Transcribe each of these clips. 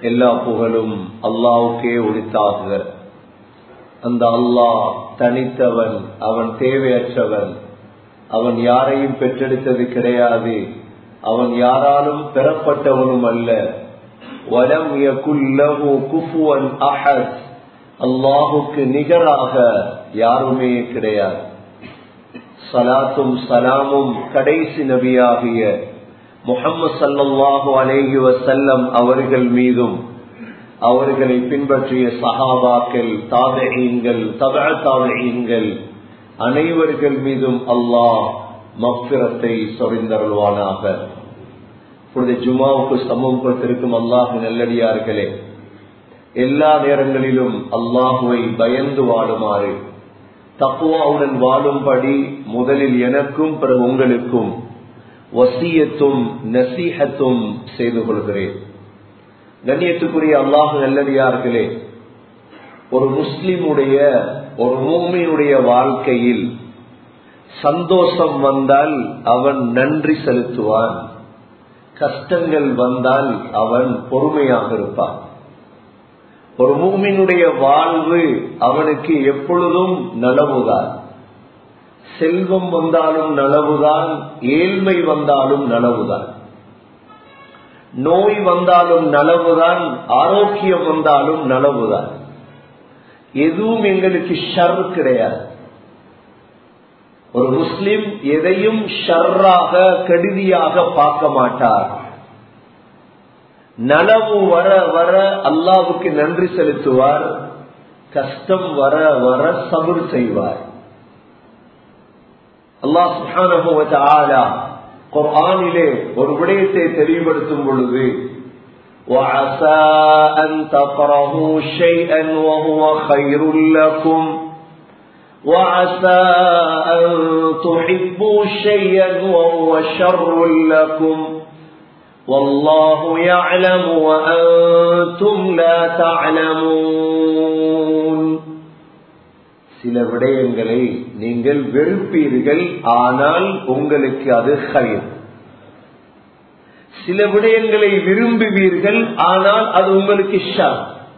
எல்லா புகழும் அல்லாவுக்கே உரித்தாகுக அந்த அல்லாஹ் தனித்தவன் அவன் தேவையற்றவன் அவன் யாரையும் பெற்றெடுத்தது கிடையாது அவன் யாராலும் பெறப்பட்டவனும் அல்ல வலம் யகுல்லஹு குஃபுவன் அஹத் அல்லாஹுக்கு நிகராக யாருமே கிடையாது சலாத்தும் சலாமும் கடைசி நபியாகிய முகம்மது சல்லாஹு அலேஹி வசல்லம் அவர்கள் மீதும் அவர்களை பின்பற்றிய சஹாபாக்கள் தாதகீன்கள் தப தாதகீன்கள் அனைவர்கள் மீதும் அல்லாஹ் மக்பிரத்தை சொரிந்தருள்வானாக இப்பொழுது ஜுமாவுக்கு சமம் கொடுத்திருக்கும் அல்லாஹு நல்லடியார்களே எல்லா நேரங்களிலும் அல்லாஹுவை பயந்து வாழுமாறு தப்புவாவுடன் வாழும்படி முதலில் எனக்கும் பிறகு உங்களுக்கும் வசியத்தும் நசீகத்தும் செய்து கொள்கிறேன் கண்ணியத்துக்குரிய அல்லாஹு நல்லடியார்களே ஒரு முஸ்லிமுடைய ஒரு மூமியினுடைய வாழ்க்கையில் சந்தோஷம் வந்தால் அவன் நன்றி செலுத்துவான் கஷ்டங்கள் வந்தால் அவன் பொறுமையாக இருப்பான் ஒரு மூமினுடைய வாழ்வு அவனுக்கு எப்பொழுதும் நலவுதான் செல்வம் வந்தாலும் நலவுதான் ஏழ்மை வந்தாலும் நலவுதான் நோய் வந்தாலும் நலவுதான் ஆரோக்கியம் வந்தாலும் நலவுதான் எதுவும் எங்களுக்கு ஷர் கிடையாது ஒரு முஸ்லிம் எதையும் ஷர்ராக கெடுதியாக பார்க்க மாட்டார் நனவு வர வர அல்லாவுக்கு நன்றி செலுத்துவார் கஷ்டம் வர வர சபுர் செய்வார் அல்லாஹ் சுஹான குர்ஆனிலே ஒரு விடயத்தை தெளிவுபடுத்தும் பொழுது وعسى أن تكرهوا شيئا وهو خير لكم وعسى أن تحبوا شيئا وهو شر لكم والله يعلم وأنتم لا تعلمون சில விடயங்களை நீங்கள் வெறுப்பீர்கள் ஆனால் உங்களுக்கு அது ஹயர் சில விடயங்களை விரும்புவீர்கள் ஆனால் அது உங்களுக்கு ஷர்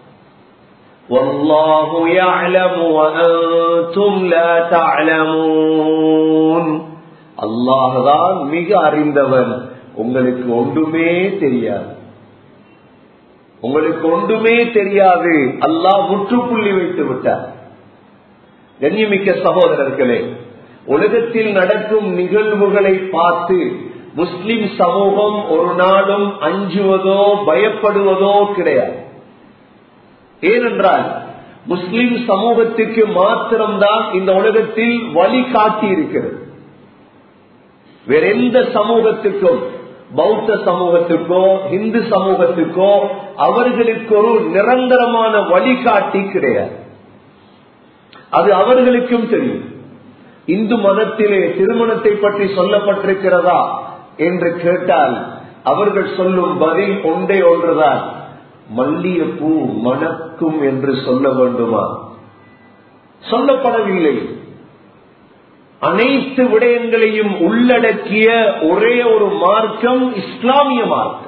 والله يعلم وأنتم لا تعلمون அல்லாஹ் தான் மிக அறிந்தவன் உங்களுக்கு ஒன்றுமே தெரியாது உங்களுக்கு ஒன்றுமே தெரியாது அல்லாஹ் முற்றுப்புள்ளி வைத்து விட்டார் கண்ணியமிக்க சகோதரர்களே உலகத்தில் நடக்கும் நிகழ்வுகளை பார்த்து முஸ்லிம் சமூகம் ஒரு நாளும் அஞ்சுவதோ பயப்படுவதோ கிடையாது ஏனென்றால் முஸ்லிம் சமூகத்துக்கு மாத்திரம்தான் இந்த உலகத்தில் வழி காட்டி இருக்கிறது வேற எந்த சமூகத்துக்கும் பௌத்த சமூகத்துக்கோ இந்து சமூகத்துக்கோ அவர்களுக்கு ஒரு நிரந்தரமான வழிகாட்டி கிடையாது அது அவர்களுக்கும் தெரியும் இந்து மதத்திலே திருமணத்தை பற்றி சொல்லப்பட்டிருக்கிறதா என்று கேட்டால் அவர்கள் சொல்லும் பதில் ஒன்றே ஒன்றுதான் மல்லியப்பூ மணக்கும் என்று சொல்ல வேண்டுமா சொல்லப்படவில்லை அனைத்து விடயங்களையும் உள்ளடக்கிய ஒரே ஒரு மார்க்கம் இஸ்லாமிய மார்க்கம்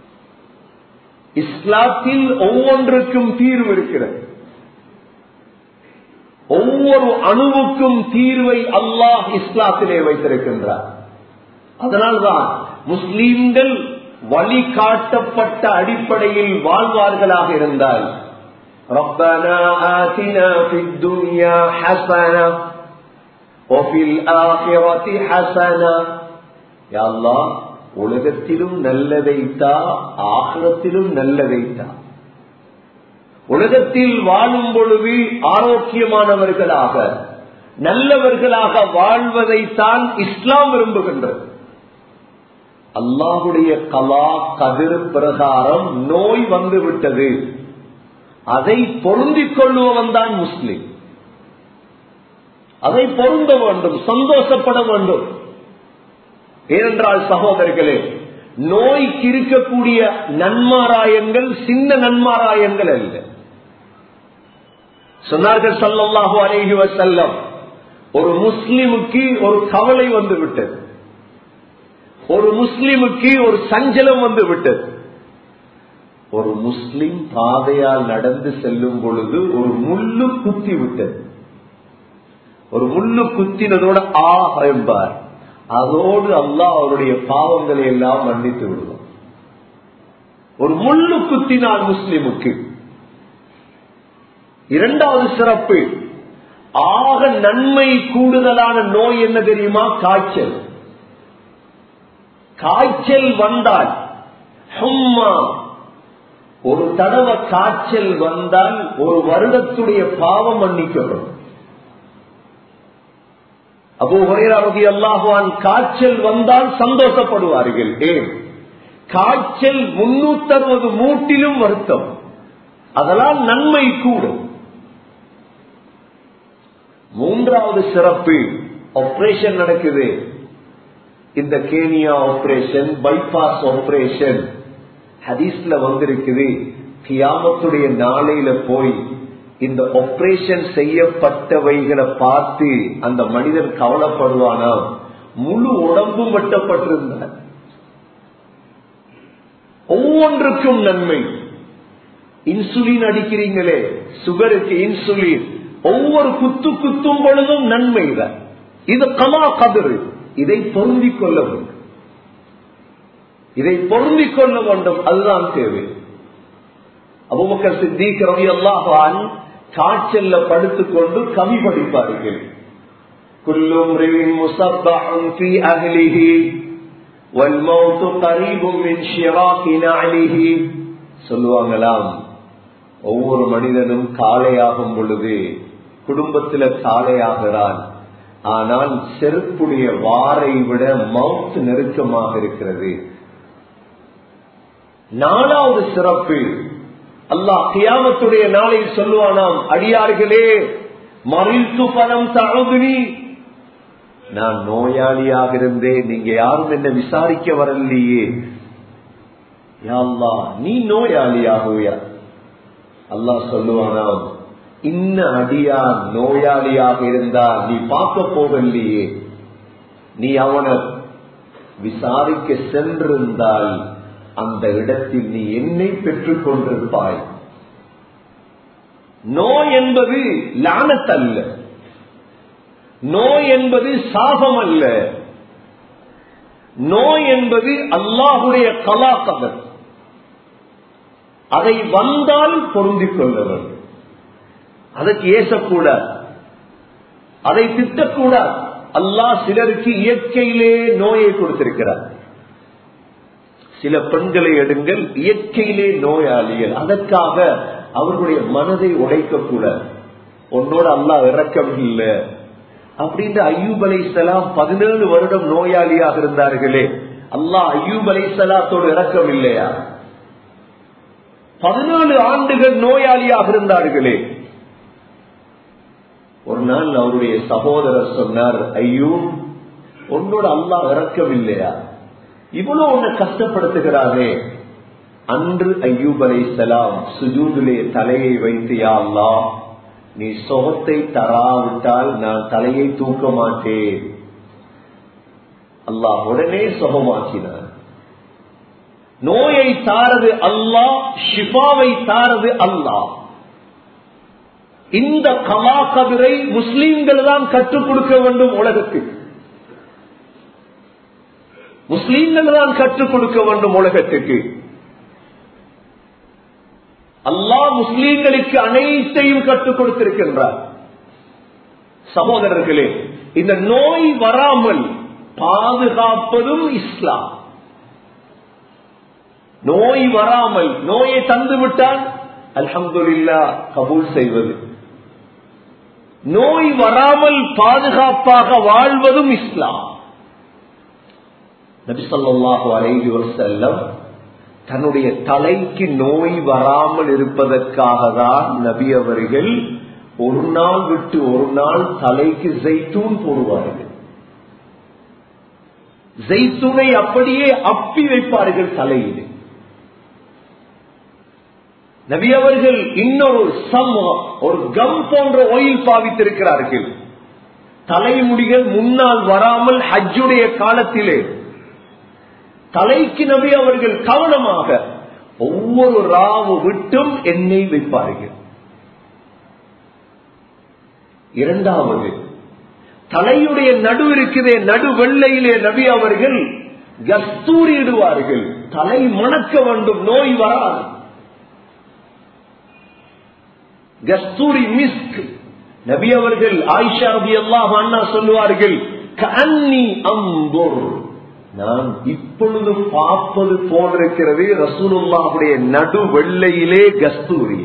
இஸ்லாத்தில் ஒவ்வொன்றுக்கும் தீர்வு இருக்கிறது ஒவ்வொரு அணுவுக்கும் தீர்வை அல்லாஹ் இஸ்லாத்திலே வைத்திருக்கின்றார் அதனால்தான் முஸ்லீம்கள் வழிகாட்டப்பட்ட அடிப்படையில் வாழ்வார்களாக இருந்தால் ربنا آتنا في الدنيا حسنة وفي الآخرة حسنة يا الله உலகத்திலும் நல்லதைத்தா ஆகிரத்திலும் நல்லதைத்தா உலகத்தில் வாழும் பொழுது ஆரோக்கியமானவர்களாக நல்லவர்களாக வாழ்வதைத்தான் இஸ்லாம் விரும்புகின்றது அல்லாஹுடைய கலா கதிர் பிரகாரம் நோய் வந்து விட்டது அதை பொருந்திக் கொள்ளுவவன் தான் முஸ்லிம் அதை பொருந்த வேண்டும் சந்தோஷப்பட வேண்டும் ஏனென்றால் சகோதரர்களே நோய்க்கு இருக்கக்கூடிய நன்மாராயங்கள் சின்ன நன்மாராயங்கள் அல்ல சொன்னார்கள் சல்லல்லாஹு அலைஹி வசல்லம் ஒரு முஸ்லிமுக்கு ஒரு கவலை வந்து விட்டது ஒரு முஸ்லிமுக்கு ஒரு சஞ்சலம் வந்து விட்டது ஒரு முஸ்லிம் பாதையால் நடந்து செல்லும் பொழுது ஒரு முள்ளு குத்தி விட்டது ஒரு முள்ளு குத்தினதோட ஆ என்பார் அதோடு அல்லாஹ் அவருடைய பாவங்களை எல்லாம் மன்னித்து விடுவோம் ஒரு முள்ளு குத்தினார் முஸ்லிமுக்கு இரண்டாவது சிறப்பு ஆக நன்மை கூடுதலான நோய் என்ன தெரியுமா காய்ச்சல் காய்ச்சல் வந்தால் ஹும்மா ஒரு தடவை காய்ச்சல் வந்தால் ஒரு வருடத்துடைய பாவம் மன்னிக்கப்படும் அப்போ ஒரே அல்லாஹுவான் காய்ச்சல் வந்தால் சந்தோஷப்படுவார்கள் ஏன் காய்ச்சல் முன்னூத்தி அறுபது மூட்டிலும் வருத்தம் அதெல்லாம் நன்மை கூடும் மூன்றாவது சிறப்பு ஆபரேஷன் நடக்குது இந்த கேனியா ஆபரேஷன் பைபாஸ் ஆபரேஷன் ஹதீஸ்ல வந்திருக்குது கியாமத்துடைய நாளையில போய் இந்த ஆபரேஷன் செய்யப்பட்டவைகளை பார்த்து அந்த மனிதன் கவலைப்படுவானா முழு உடம்பும் வெட்டப்பட்டிருந்தார் ஒவ்வொன்றுக்கும் நன்மை இன்சுலின் அடிக்கிறீங்களே சுகருக்கு இன்சுலின் ஒவ்வொரு குத்து குத்தும் பொழுதும் நன்மை தான் இது கமா கதிர் இதை பொருந்திக் கொள்ள வேண்டும் இதை பொருந்திக் கொள்ள வேண்டும் அதுதான் தேவை அபுபக்கர் சித்திக் ரவி அல்லாஹான் காய்ச்சல்ல படுத்துக்கொண்டு கவி படிப்பார்கள் குல்லும் في أهله والموت قريب من شراك نعله சொல்லுவாங்களாம் ஒவ்வொரு மனிதனும் காளையாகும் பொழுது குடும்பத்தில காளையாகிறான் ஆனால் செருப்புடைய வாரை விட மவுத் நெருக்கமாக இருக்கிறது நாலாவது சிறப்பு அல்லாஹ் கியாமத்துடைய நாளில் சொல்லுவானாம் அடியார்களே மறித்து பணம் தழுதுனி நான் நோயாளியாக இருந்தேன் நீங்க யாரும் என்ன விசாரிக்க வரலையே யாழ்லா நீ நோயாளியாகுவியா அல்லாஹ் சொல்லுவானாம் இன்ன அடியா நோயாளியாக இருந்தா நீ பார்க்க போகலையே நீ அவனை விசாரிக்க சென்றிருந்தால் அந்த இடத்தில் நீ என்னை பெற்றுக் கொண்டிருப்பாய் நோய் என்பது லானத்தல்ல நோய் என்பது சாபம் அல்ல நோய் என்பது அல்லாஹுடைய கலாக்கதர் அதை வந்தால் பொருந்திக் கொள்ள வேண்டும் அதற்கு ஏசக்கூடாது அதை திட்டக்கூடாது அல்லாஹ் சிலருக்கு இயற்கையிலே நோயை கொடுத்திருக்கிறார் சில பெண்களை எடுங்கள் இயற்கையிலே நோயாளிகள் அதற்காக அவர்களுடைய மனதை உடைக்கக்கூடாது உன்னோட அல்லாஹ் இறக்கம் இல்லை அப்படின்ற ஐயூப் அலை சலாம் பதினேழு வருடம் நோயாளியாக இருந்தார்களே அல்லாஹ் ஐயூப் அலை சலாத்தோடு இறக்கம் இல்லையா பதினேழு ஆண்டுகள் நோயாளியாக இருந்தார்களே ஒரு நாள் அவருடைய சகோதரர் சொன்னார் ஐயோ உன்னோட அல்லாஹ் இறக்கம் இல்லையா இவ்வளவு உன்னை கஷ்டப்படுத்துகிறாரே அன்று ஐயூப் அலை சலாம் சுஜூதிலே தலையை வைத்து யா அல்லா நீ சொகத்தை தராவிட்டால் நான் தலையை தூக்க மாட்டேன் அல்லாஹ் உடனே சுகமாக்கினார் நோயை தாரது அல்லாஹ் ஷிஃபாவை தாரது அல்லாஹ் இந்த கலா கதிரை முஸ்லீம்கள் தான் கற்றுக் கொடுக்க வேண்டும் உலகத்துக்கு முஸ்லீம்கள் தான் கற்றுக் கொடுக்க வேண்டும் உலகத்துக்கு அல்லாஹ் முஸ்லீம்களுக்கு அனைத்தையும் கற்றுக் கொடுத்திருக்கின்றார் சகோதரர்களே இந்த நோய் வராமல் பாதுகாப்பதும் இஸ்லாம் நோய் வராமல் நோயை தந்து விட்டால் அல்ஹம்துல்லா கபூல் செய்வது நோய் வராமல் பாதுகாப்பாக வாழ்வதும் இஸ்லாம் நபிசல்லாஹு அலைஹி வசல்லம் தன்னுடைய தலைக்கு நோய் வராமல் இருப்பதற்காக தான் நபி அவர்கள் ஒரு நாள் விட்டு ஒரு நாள் தலைக்கு ஜெய்தூன் போடுவார்கள் ஜெய்தூனை அப்படியே அப்பி வைப்பார்கள் தலையில் நபி அவர்கள் இன்னொரு சம் ஒரு கம் போன்ற ஒயில் பாவித்திருக்கிறார்கள் தலைமுடிகள் முன்னால் வராமல் ஹஜ்ஜுடைய காலத்திலே தலைக்கு நபி அவர்கள் கவனமாக ஒவ்வொரு ராவு விட்டும் எண்ணெய் வைப்பார்கள் இரண்டாவது தலையுடைய நடு இருக்குதே நடு வெள்ளையிலே நபி அவர்கள் கஸ்தூரி இடுவார்கள் தலை மணக்க வேண்டும் நோய் வராது கஸ்தூரி மிஸ்க் நபி அவர்கள் ஆயிஷா ரபி அல்லாஹ் அண்ணா சொல்லுவார்கள் கன்னி அம்புர் நான் இப்பொழுது பார்ப்பது போன்றிருக்கிறது ரசூலுல்லாவுடைய நடு வெள்ளையிலே கஸ்தூரி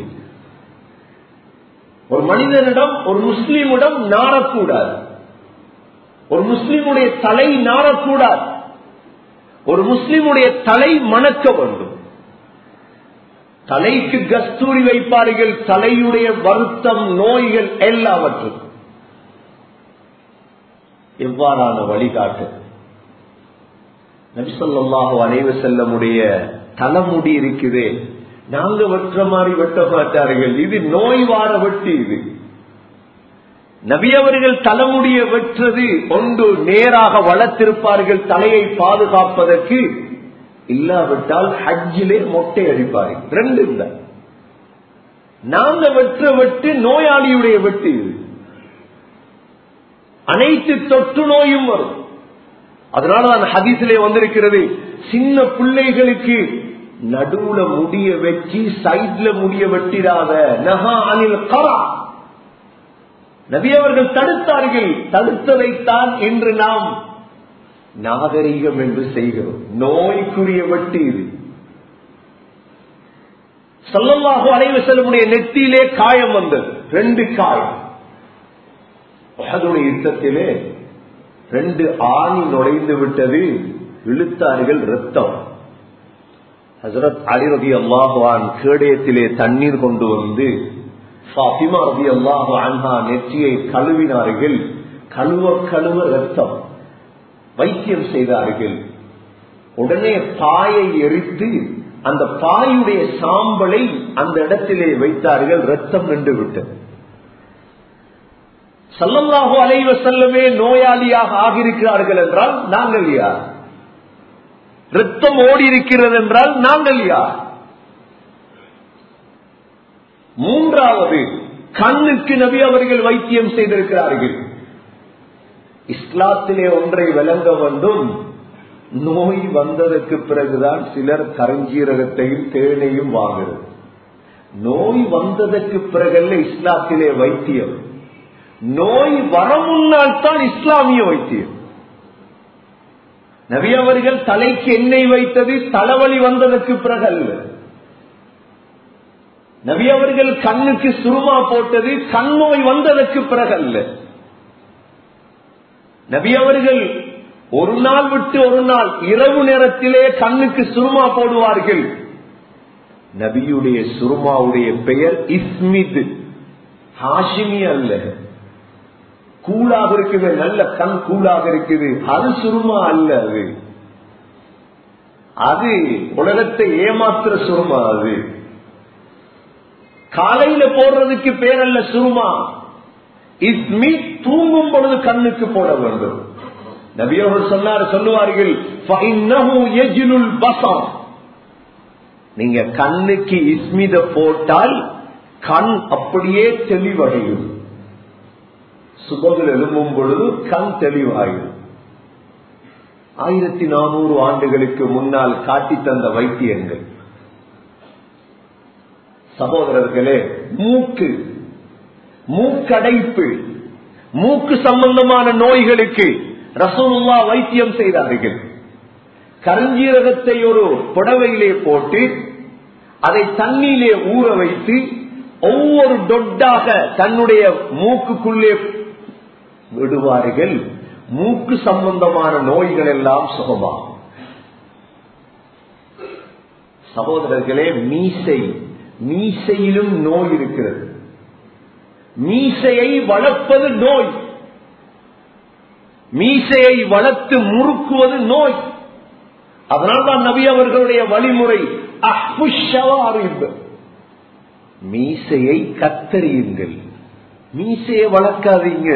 ஒரு மனிதனிடம் ஒரு முஸ்லீமிடம் நாரக்கூடாது ஒரு முஸ்லீமுடைய தலை நாரக்கூடாது ஒரு முஸ்லிமுடைய தலை மணக்க வேண்டும் தலைக்கு கஸ்தூரி வைப்பார்கள் தலையுடைய வருத்தம் நோய்கள் எல்லாவற்றும் எவ்வாறான வழிகாட்டு நபிசல்லாஹு அனைவு செல்லமுடைய தலைமுடி இருக்குதே நாங்க வெற்ற மாதிரி வெட்ட மாட்டார்கள் இது நோய் வார வெட்டி இது நபி அவர்கள் தலைமுடிய வெற்றது ஒன்று நேராக வளர்த்திருப்பார்கள் தலையை பாதுகாப்பதற்கு இல்லாவிட்டால் ஹஜ்ஜிலே மொட்டை அடிப்பார்கள் ரெண்டு தான் நாங்க வெற்ற வெட்டு நோயாளியுடைய வெட்டு இது அனைத்து தொற்று நோயும் வரும் அதனால அந்த ஹதீசிலே வந்திருக்கிறது சின்ன பிள்ளைகளுக்கு நடுவுல முடிய வச்சு சைட்ல முடிய வெட்டிடாத நகா அனில் கரா நபி அவர்கள் தடுத்தார்கள் தடுத்ததைத்தான் இன்று நாம் நாகரீகம் என்று செய்கிறோம் நோய்க்குரிய வெட்டு இது சொல்லல்லாக அலைவு செல்லமுடைய நெத்தியிலே காயம் வந்தது ரெண்டு காயம் அதனுடைய யுத்தத்திலே ரெண்டு ஆணி நுழைந்து விட்டது இழுத்தார்கள் ரத்தம் ஹசரத் அலிரதி அல்லாஹான் கேடயத்திலே தண்ணீர் கொண்டு வந்து ஃபாத்திமா ரதி அல்லாஹு அன்ஹா நெற்றியை கழுவினார்கள் கழுவ கழுவ ரத்தம் வைத்தியம் செய்தார்கள் உடனே பாயை எரித்து அந்த பாயுடைய சாம்பலை அந்த இடத்திலே வைத்தார்கள் ரத்தம் நின்று விட்டது சல்லல்லாஹு அலைவ செல்லமே நோயாளியாக ஆகியிருக்கிறார்கள் என்றால் நாங்கள் யார் ரத்தம் ஓடி இருக்கிறது என்றால் நாங்கள் யார் மூன்றாவது கண்ணுக்கு நபி அவர்கள் வைத்தியம் செய்திருக்கிறார்கள் இஸ்லாத்திலே ஒன்றை விளங்க வேண்டும் நோய் வந்ததற்கு பிறகுதான் சிலர் கரஞ்சீரகத்தையும் தேனையும் வாங்குறது நோய் வந்ததற்கு பிறகல்ல இஸ்லாத்திலே வைத்தியம் நோய் வர முன்னால் தான் இஸ்லாமிய வைத்தியம் நபி அவர்கள் தலைக்கு எண்ணெய் வைத்தது தலைவலி வந்ததற்கு பிறகு அல்ல நபி அவர்கள் கண்ணுக்கு சுருமா போட்டது கண் நோய் வந்ததற்கு பிறகு அல்ல நபி அவர்கள் ஒரு நாள் விட்டு ஒரு நாள் இரவு நேரத்திலே கண்ணுக்கு சுருமா போடுவார்கள் நபியுடைய சுருமாவுடைய பெயர் இஸ்மித் ஹாஷிமி அல்ல கூலாக இருக்குது நல்ல கண் கூலாக இருக்குது அது சுருமா அல்ல அது அது உலகத்தை ஏமாத்துற சுருமா அது காலையில போடுறதுக்கு பேர் அல்ல சுருமா இஸ்மி தூங்கும் பொழுது கண்ணுக்கு போட வேண்டும் நபியவர்கள் சொன்னார் சொல்லுவார்கள் நீங்க கண்ணுக்கு இஸ்மித போட்டால் கண் அப்படியே தெளிவடையும் சுபகில் எழும்பும் பொழுது கண் தெளிவாயும் ஆயிரத்தி நானூறு ஆண்டுகளுக்கு முன்னால் காட்டி தந்த வைத்தியங்கள் சகோதரர்களே மூக்கு மூக்கடைப்பு மூக்கு சம்பந்தமான நோய்களுக்கு ரசூலுல்லா வைத்தியம் செய்தார்கள் கருஞ்சீரகத்தை ஒரு புடவையிலே போட்டு அதை தண்ணீரிலே ஊற வைத்து ஒவ்வொரு டொட்டாக தன்னுடைய மூக்குக்குள்ளே விடுவார்கள் மூக்கு சம்பந்தமான நோய்கள் எல்லாம் சுகமாகும் சகோதரர்களே மீசை மீசையிலும் நோய் இருக்கிறது மீசையை வளர்ப்பது நோய் மீசையை வளர்த்து முறுக்குவது நோய் அதனால்தான் நபி அவர்களுடைய வழிமுறை மீசையை கத்தறியுங்கள் மீசையை வளர்க்காதீங்க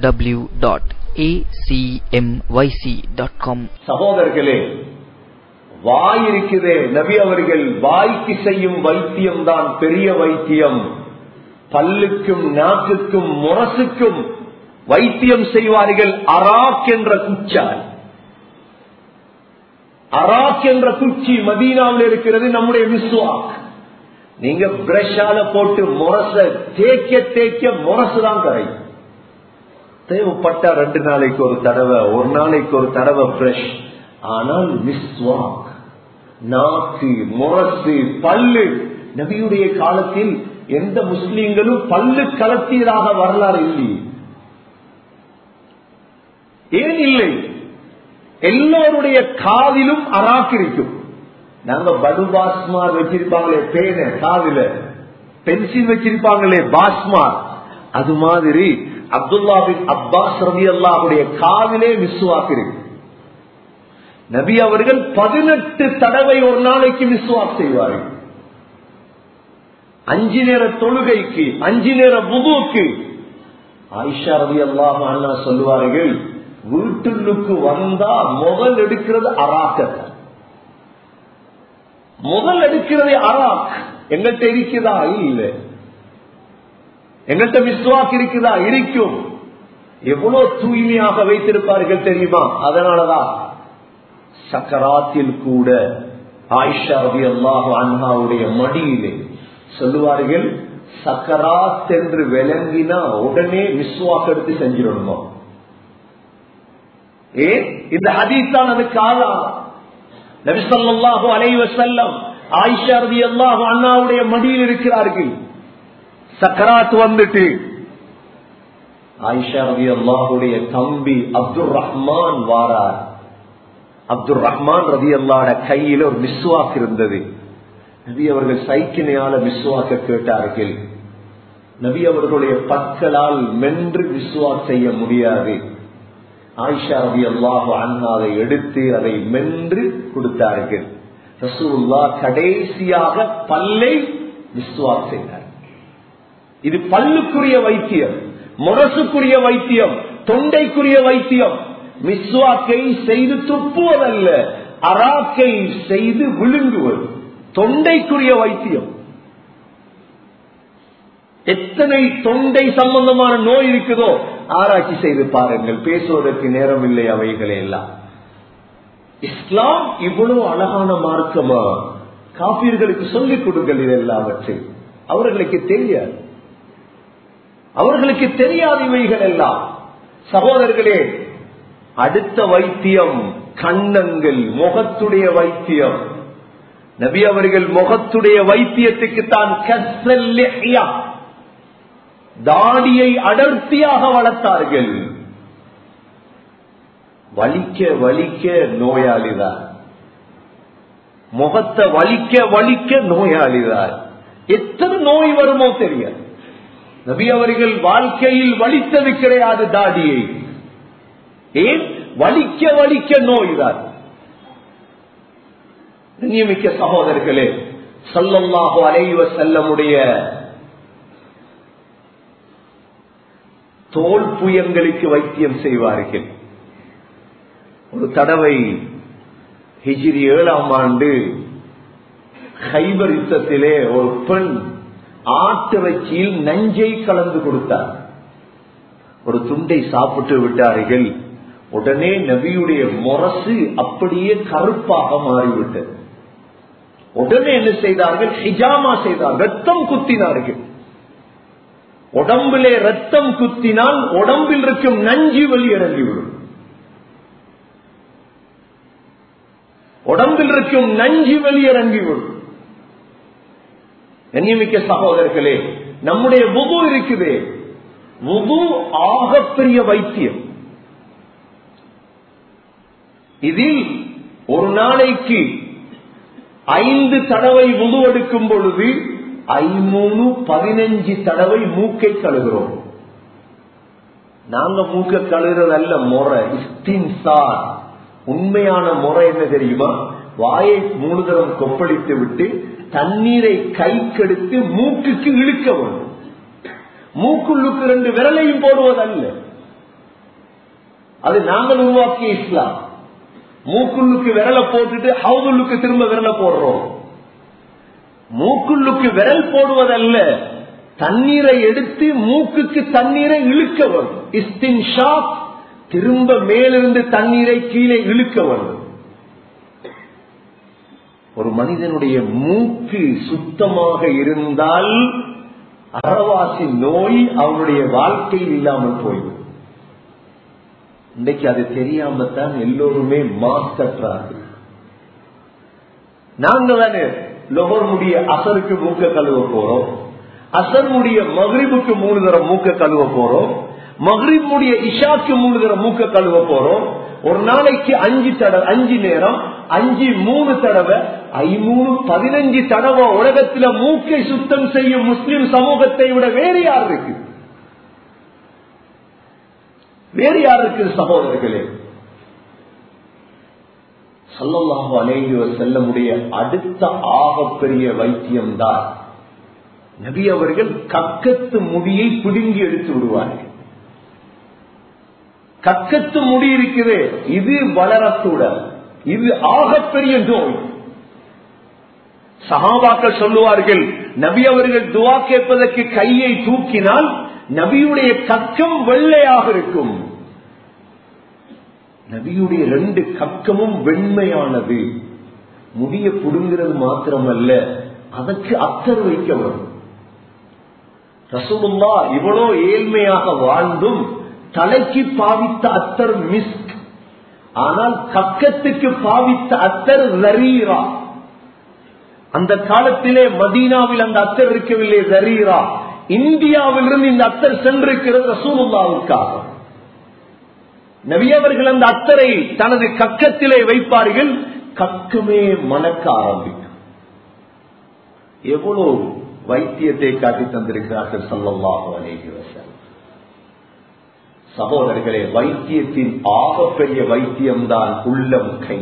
www.acmyc.com சகோதரர்களே வாய் இருக்குதே நபி அவர்கள் வாய்க்கு செய்யும் வைத்தியம் தான் பெரிய வைத்தியம் பல்லுக்கும் நாக்குக்கும் முரசுக்கும் வைத்தியம் செய்வார்கள் அராக் என்ற குச்சால் அராக் என்ற குச்சி மதீனாவில் இருக்கிறது நம்முடைய விஸ்வாக் நீங்க பிரஷால போட்டு முரச தேய்க்க தேய்க்க முரசு தான் கரையும் தேவைப்பட்ட ரெண்டு நாளைக்கு ஒரு தடவை ஒரு நாளைக்கு ஒரு தடவை பிரஷ் ஆனால் மிஸ்வாக் நாக்கு முரசு பல்லு நபியுடைய காலத்தில் எந்த முஸ்லீம்களும் பல்லு கலத்தியதாக வரலாறு இல்லை ஏன் இல்லை எல்லோருடைய காதிலும் அராக் இருக்கும் நாங்க படு பாஸ்மார் வச்சிருப்பாங்களே பேன காதில பென்சில் வச்சிருப்பாங்களே பாஸ்மார் அது மாதிரி அப்துல்லா பின் அப்பாஸ் ரவி அல்லாவுடைய காதிலே விசுவாக்கு இருக்கு நபி அவர்கள் பதினெட்டு தடவை ஒரு நாளைக்கு விசுவாஸ் செய்வார்கள் அஞ்சு நேர தொழுகைக்கு அஞ்சு நேர புதுக்கு ஆயிஷா ரவி அல்லாம அண்ணா சொல்லுவார்கள் வீட்டுக்கு வந்தா முதல் எடுக்கிறது அராக்கத்தை முதல் எடுக்கிறது அராக் எங்கிட்ட இருக்குதா இல்ல எங்கிட்ட விஸ்வாக் இருக்குதா இருக்கும் எவ்வளவு தூய்மையாக வைத்திருப்பார்கள் தெரியுமா அதனாலதான் சக்கராத்தில் கூட ஆயிஷா ரவி அல்லாஹு அன்ஹாவுடைய மடியிலே சொல்லுவார்கள் சக்கராத் என்று விளங்கினா உடனே விஸ்வாக் எடுத்து செஞ்சிடணுமா ஏன் இந்த ஹதீஸ் தான் அதுக்கு ஆதாரம் நபிசல்லாஹு அலைவ செல்லம் ஆயிஷா ரவி அல்லாஹு அண்ணாவுடைய மடியில் இருக்கிறார்கள் சக்கராத் வந்துட்டு ஆயிஷா ரவி அல்லாஹுடைய தம்பி அப்துல் ரஹ்மான் வாரார் அப்துல் ரஹ்மான் ரவி அல்லாட கையில ஒரு மிஸ்வாக் இருந்தது நபி அவர்கள் சைக்கினையால மிஸ்வாக்க கேட்டார்கள் நபி அவர்களுடைய பற்களால் மென்று விசுவாக் செய்ய முடியாது ஆயிஷா ரவி அல்லாஹு அண்ணாவை எடுத்து அதை மென்று கொடுத்தார்கள் ரசூல்லா கடைசியாக பல்லை விஸ்வாக் செய்தார் இது பல்லுக்குரிய வைத்தியம் முரசுக்குரிய வைத்தியம் தொண்டைக்குரிய வைத்தியம் மிஸ்வாக்கை செய்து துப்புவதல்ல அராக்கை செய்து விழுங்குவது தொண்டைக்குரிய வைத்தியம் எத்தனை தொண்டை சம்பந்தமான நோய் இருக்குதோ ஆராய்ச்சி செய்து பாருங்கள் பேசுவதற்கு நேரம் இல்லை அவைகளே எல்லாம் இஸ்லாம் இவ்வளவு அழகான மார்க்கமா காப்பீர்களுக்கு சொல்லிக் கொடுங்கள் இது எல்லாவற்றையும் அவர்களுக்கு தெரியாது அவர்களுக்கு தெரியாத இவைகள் எல்லாம் சகோதரர்களே அடுத்த வைத்தியம் கண்ணங்கள் முகத்துடைய வைத்தியம் நபி அவர்கள் முகத்துடைய வைத்தியத்துக்கு தான் கசல்யா தாடியை அடர்த்தியாக வளர்த்தார்கள் வலிக்க வலிக்க நோயாளிதான் முகத்தை வலிக்க வலிக்க நோயாளிதான் எத்தனை நோய் வருமோ தெரியாது நபி அவர்கள் வாழ்க்கையில் வலித்தது கிடையாது தாடியை ஏன் வலிக்க வலிக்க நோய்தான் நியமிக்க சகோதரர்களே சல்லல்லாஹு அலைவ செல்லமுடைய தோல் புயங்களுக்கு வைத்தியம் செய்வார்கள் ஒரு தடவை ஹிஜிரி ஏழாம் ஆண்டு ஹைபர் யுத்தத்திலே ஒரு பெண் ஆட்டிறைச்சியில் நஞ்சை கலந்து கொடுத்தார் ஒரு துண்டை சாப்பிட்டு விட்டார்கள் உடனே நபியுடைய முரசு அப்படியே கருப்பாக மாறிவிட்டது உடனே என்ன செய்தார்கள் ஹிஜாமா செய்தார் ரத்தம் குத்தினார்கள் உடம்பிலே ரத்தம் குத்தினால் உடம்பில் இருக்கும் நஞ்சு வெளியிறங்கிவிடும் உடம்பில் இருக்கும் நஞ்சு வெளியிறங்கிவிடும் கண்ணியமிக்க சகோதரர்களே நம்முடைய புது இருக்குதே புது ஆகப்பெரிய வைத்தியம் இதில் ஒரு நாளைக்கு ஐந்து தடவை உது எடுக்கும் பொழுது ஐமூணு பதினஞ்சு தடவை மூக்கை கழுகிறோம் நாங்க மூக்க கழுகிறது அல்ல முறை இஸ்தின்சார் உண்மையான முறை என்ன தெரியுமா வாயை மூணு தரம் கொப்பளித்து விட்டு தண்ணீரை கைக்கெடுத்து மூக்குக்கு இழுக்க வேண்டும் மூக்குள்ளுக்கு ரெண்டு விரலையும் போடுவதல்ல அது நாங்கள் உருவாக்கிய இஸ்லாம் மூக்குள்ளுக்கு விரல போட்டுட்டு ஹவுதுள்ளுக்கு திரும்ப விரல போடுறோம் மூக்குள்ளுக்கு விரல் போடுவதல்ல தண்ணீரை எடுத்து மூக்குக்கு தண்ணீரை இழுக்க வேண்டும் இஸ்தின் ஷாப் திரும்ப மேலிருந்து தண்ணீரை கீழே இழுக்க வேண்டும் ஒரு மனிதனுடைய மூக்கு சுத்தமாக இருந்தால் அறவாசி நோய் அவனுடைய வாழ்க்கை இல்லாமல் போய்விடும் இன்னைக்கு அது தெரியாம தான் எல்லோருமே மாஸ்கற்றார்கள் நாங்க தானே லொகர் முடிய அசருக்கு மூக்க கழுவ போறோம் அசர் முடிய மகிரிபுக்கு மூணு தரம் மூக்க கழுவ போறோம் மகிரிப் முடிய இஷாக்கு மூணு தரம் மூக்க கழுவ போறோம் ஒரு நாளைக்கு அஞ்சு தடவை அஞ்சு நேரம் அஞ்சு மூணு தடவை ஐமூணு பதினஞ்சு தடவை உலகத்துல மூக்கை சுத்தம் செய்யும் முஸ்லிம் சமூகத்தை விட வேறு யார் இருக்கு வேறு யார் இருக்கு சகோதரர்களே சொல்லல்லாஹு அலேஹி செல்லமுடைய அடுத்த ஆகப்பெரிய வைத்தியம்தான் நபி அவர்கள் கக்கத்து முடியை பிடுங்கி எடுத்து விடுவார்கள் கக்கத்து முடி இருக்குது இது வளரக்கூடாது இது ஆகப்பெரிய நோய் சகாபாக்கள் சொல்லுவார்கள் நபி அவர்கள் துவா கேட்பதற்கு கையை தூக்கினால் நபியுடைய கக்கம் வெள்ளையாக இருக்கும் நபியுடைய ரெண்டு கக்கமும் வெண்மையானது முடிய புடுங்கிறது மாத்திரமல்ல அதற்கு அத்தர் வைக்க வரும் ரசூலுல்லா இவ்வளோ ஏழ்மையாக வாழ்ந்தும் தலைக்கு பாவித்த அத்தர் மிஸ்க் ஆனால் கக்கத்துக்கு பாவித்த அத்தர் ரரீரா அந்த காலத்திலே மதீனாவில் அந்த அத்தர் இருக்கவில்லை ரரீரா இந்தியாவிலிருந்து இந்த அத்தர் சென்றிருக்கிறது ரசூலுல்லாவுக்காக நவியவர்கள் அந்த அத்தரை தனது கக்கத்திலே வைப்பார்கள் கக்கமே மணக்க ஆரம்பிக்கும் எவ்வளவு வைத்தியத்தை காட்டி தந்திருக்கிறார்கள் சல்லல்லாஹு அலைஹி வஸல்லம் சகோதரர்களே வைத்தியத்தின் ஆகப்பெரிய வைத்தியம்தான் உள்ளம் கை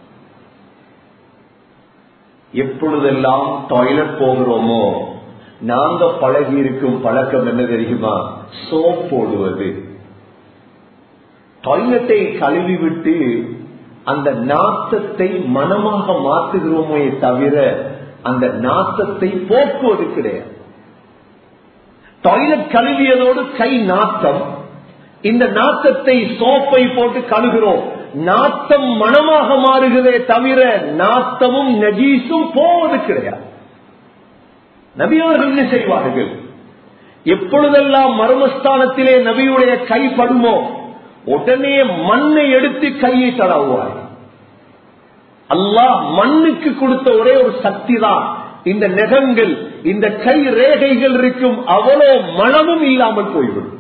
எப்பொழுதெல்லாம் டாய்லெட் போகிறோமோ நாங்க பழகி இருக்கும் பழக்கம் என்ன தெரியுமா சோப் போடுவது டாய்லெட்டை கழுவி விட்டு அந்த நாத்தத்தை மனமாக மாற்றுகிறோமே தவிர அந்த நாத்தத்தை போக்குவது கிடையாது டாய்லெட் கழுவியதோடு கை நாத்தம் இந்த நாத்தத்தை சோப்பை போட்டு கழுகிறோம் நாத்தம் மனமாக மாறுகிறதே தவிர நாத்தமும் நஜீஸும் போவது கிடையாது நபியவர்கள் என்ன செய்வார்கள் எப்பொழுதெல்லாம் மர்மஸ்தானத்திலே நபியுடைய கை படுமோ உடனே மண்ணை எடுத்து கையை தடவுவார் அல்லாஹ் மண்ணுக்கு கொடுத்த ஒரே ஒரு சக்தி தான் இந்த நெகங்கள் இந்த கை ரேகைகள் இருக்கும் அவ்வளோ மனமும் இல்லாமல் போய்விடும்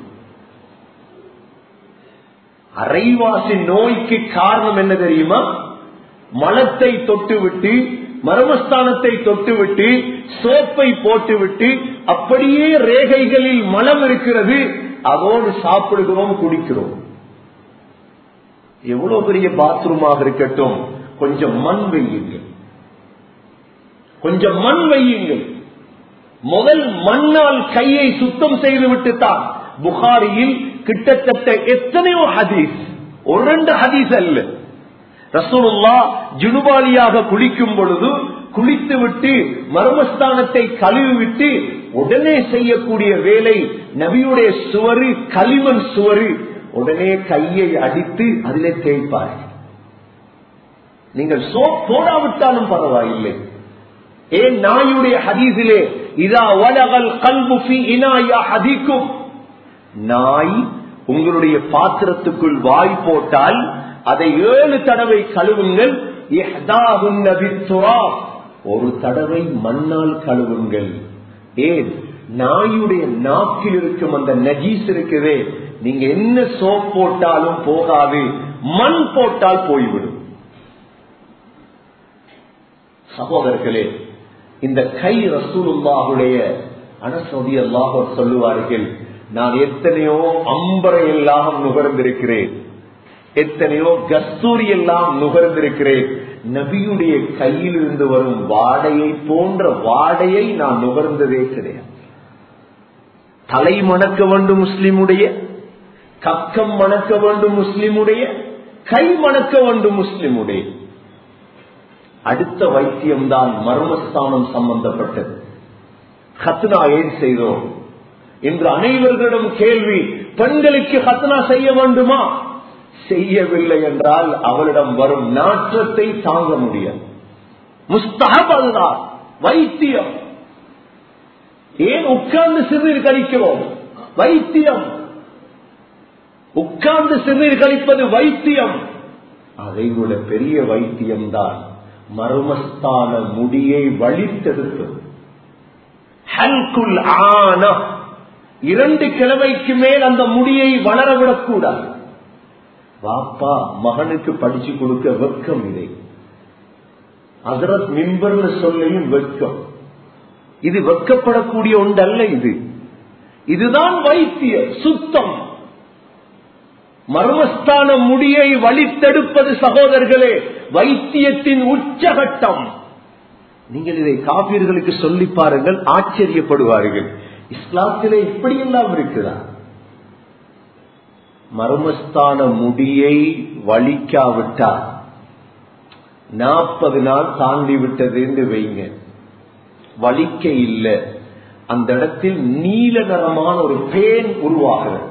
அரைவாசி நோய்க்கு காரணம் என்ன தெரியுமா மலத்தை தொட்டுவிட்டு மர்மஸ்தானத்தை தொட்டுவிட்டு சோப்பை போட்டுவிட்டு அப்படியே ரேகைகளில் மலம் இருக்கிறது அதோடு சாப்பிடுகிறோம் குடிக்கிறோம் எவ்வளவு பெரிய பாத்ரூமாக இருக்கட்டும் கொஞ்சம் மண் வையுங்கள் கொஞ்சம் மண் வையுங்கள் முதல் மண்ணால் கையை சுத்தம் செய்துவிட்டு தான் புகாரியில் கிட்டத்தட்ட எத்தனையோ ஹதீஸ் ஒரு ரெண்டு ஹதீஸ் அல்ல ரசூலுல்லா ஜுனுபாலியாக குளிக்கும் பொழுது குளித்து விட்டு மர்மஸ்தானத்தை கழுவி விட்டு உடனே செய்யக்கூடிய வேலை நபியுடைய சுவரு களிமண் சுவரு உடனே கையை அடித்து அதிலே தேய்ப்பார்கள் நீங்கள் சோப் போடாவிட்டாலும் பரவாயில்லை ஏன் நாயுடைய ஹதீஸிலே இதா வலகல் கல்பு இனாயா ஹதிக்கும் நாய் உங்களுடைய பாத்திரத்துக்குள் வாய் போட்டால் அதை ஏழு தடவை கழுவுங்கள் ஒரு தடவை மண்ணால் கழுவுங்கள் ஏன் நாயுடைய நாக்கில் இருக்கும் அந்த நஜீஸ் இருக்குதே நீங்க என்ன சோப் போட்டாலும் போகாது மண் போட்டால் போய்விடும் சகோதரர்களே இந்த கை ரசூலுல்லாஹுடைய அனசதி அல்லாஹ் சொல்லுவார்கள் நான் எத்தனையோ அம்பரை எல்லாம் நுகர்ந்திருக்கிறேன் எத்தனையோ கஸ்தூரி எல்லாம் நுகர்ந்திருக்கிறேன் நபியுடைய கையிலிருந்து வரும் வாடையை போன்ற வாடையை நான் நுகர்ந்ததே கிடையாது தலை மணக்க வேண்டும் முஸ்லிமுடைய கக்கம் மணக்க வேண்டும் முஸ்லிமுடைய கை மணக்க வேண்டும் முஸ்லிமுடைய அடுத்த வைத்தியம்தான் மர்மஸ்தானம் சம்பந்தப்பட்டது ஹத்னா ஏன் செய்தோம் இன்று அனைவர்களிடம் கேள்வி பெண்களுக்கு ஹத்னா செய்ய வேண்டுமா செய்யவில்லை என்றால் அவளிடம் வரும் நாற்றத்தை தாங்க முடியாது முஸ்தகப் அதுதான் வைத்தியம் ஏன் உட்கார்ந்து சிறுநீர் கழிக்கிறோம் வைத்தியம் உட்கார்ந்து சிறுநீர் கழிப்பது வைத்தியம் அதை விட பெரிய வைத்தியம்தான் மர்மஸ்தான முடியை வழித்தெடுப்பது ஹல்குல் ஆன இரண்டு கிழமைக்கு மேல் அந்த முடியை வளரவிடக்கூடாது வாப்பா மகனுக்கு படிச்சு கொடுக்க வெக்கம் இதை அதரத் மிம்பர்னு சொல்லையும் வெக்கம் இது வெக்கப்படக்கூடிய ஒன்றல்ல இது இதுதான் வைத்தியம் சுத்தம் மர்மஸ்தான முடியை வழித்தெடுப்பது சகோதரர்களே வைத்தியத்தின் உச்சகட்டம் நீங்கள் இதை காப்பீர்களுக்கு சொல்லி பாருங்கள் ஆச்சரியப்படுவார்கள் இஸ்லாத்திலே இப்படியெல்லாம் இருக்குதா மர்மஸ்தான முடியை வலிக்காவிட்டால் நாற்பது நாள் தாண்டி விட்டது என்று வைங்க வலிக்க இல்லை அந்த இடத்தில் நீல நிறமான ஒரு பேன் உருவாகிறது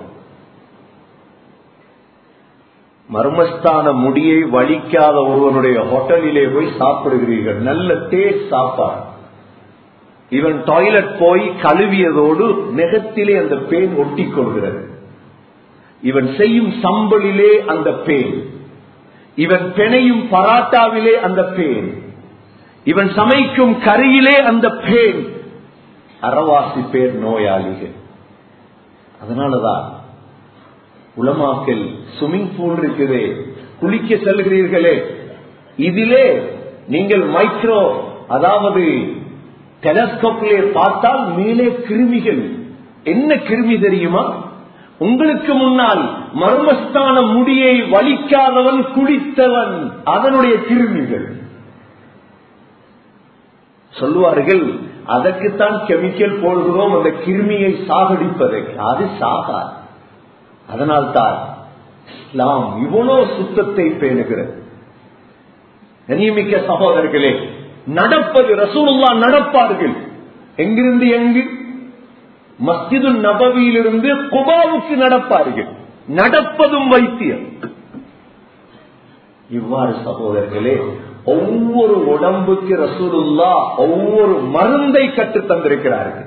மர்மஸ்தான முடியை வலிக்காத ஒருவனுடைய ஹோட்டலிலே போய் சாப்பிடுகிறீர்கள் நல்ல டேஸ்ட் சாப்பாடு இவன் டாய்லெட் போய் கழுவியதோடு நெகத்திலே அந்த பேன் ஒட்டி கொள்கிறது இவன் செய்யும் சம்பளிலே அந்த பேன் இவன் பெணையும் பராட்டாவிலே அந்த பேன் இவன் சமைக்கும் கரியிலே அந்த பேன் அறவாசி பேர் நோயாளிகள் அதனாலதான் உலமாக்கல் ஸ்விம்மிங் பூல் இருக்குதே குளிக்க செல்கிறீர்களே இதிலே நீங்கள் மைக்ரோ அதாவது டெலஸ்கோப்பிலே பார்த்தால் மேலே கிருமிகள் என்ன கிருமி தெரியுமா உங்களுக்கு முன்னால் மர்மஸ்தான முடியை வலிக்காதவன் குளித்தவன் அதனுடைய கிருமிகள் சொல்லுவார்கள் அதற்குத்தான் கெமிக்கல் போடுகிறோம் அந்த கிருமியை சாகடிப்பதற்கு அது சாகாது அதனால்தான் இஸ்லாம் இவ்வளவு சுத்தத்தை பேணுகிறது கனியமிக்க சகோதரர்களே நடப்பது ரசூலுல்லா நடப்பார்கள் எங்கிருந்து எங்கு மஸ்ஜிது நபவியிலிருந்து குபாவுக்கு நடப்பார்கள் நடப்பதும் வைத்தியம் இவ்வாறு சகோதரர்களே ஒவ்வொரு உடம்புக்கு ரசூலுல்லா ஒவ்வொரு மருந்தை கற்று தந்திருக்கிறார்கள்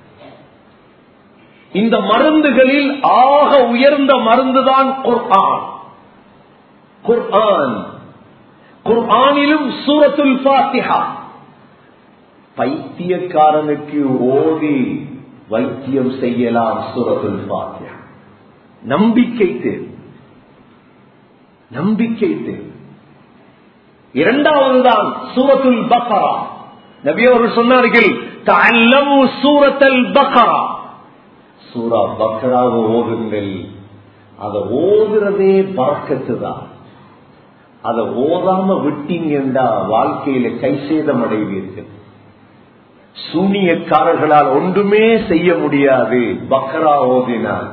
இந்த மருந்துகளில் ஆக உயர்ந்த மருந்துதான் குர்ஆன் குர்ஆன் குர்ஆனிலும் சூரத்துல் பாத்திஹா பைத்தியக்காரனுக்கு ஓதி வைத்தியம் செய்யலாம் சூரத்துல் பாத்தியா நம்பிக்கை தேவை நம்பிக்கை தேவை இரண்டாவதுதான் சூரத்துல் பக்கரா நபி அவர்கள் சொன்னார்கள் தல்லமு சூரத்தல் பக்கரா சூரா பக்ராவை ஓதுங்கள் அதை ஓதுறதே பறக்கத்து தான் அதை ஓதாம விட்டீங்கன்னா வாழ்க்கையில கைசேதம் அடைவீர்கள் சூனியக்காரர்களால் ஒன்றுமே செய்ய முடியாது பக்ரா ஓதினால்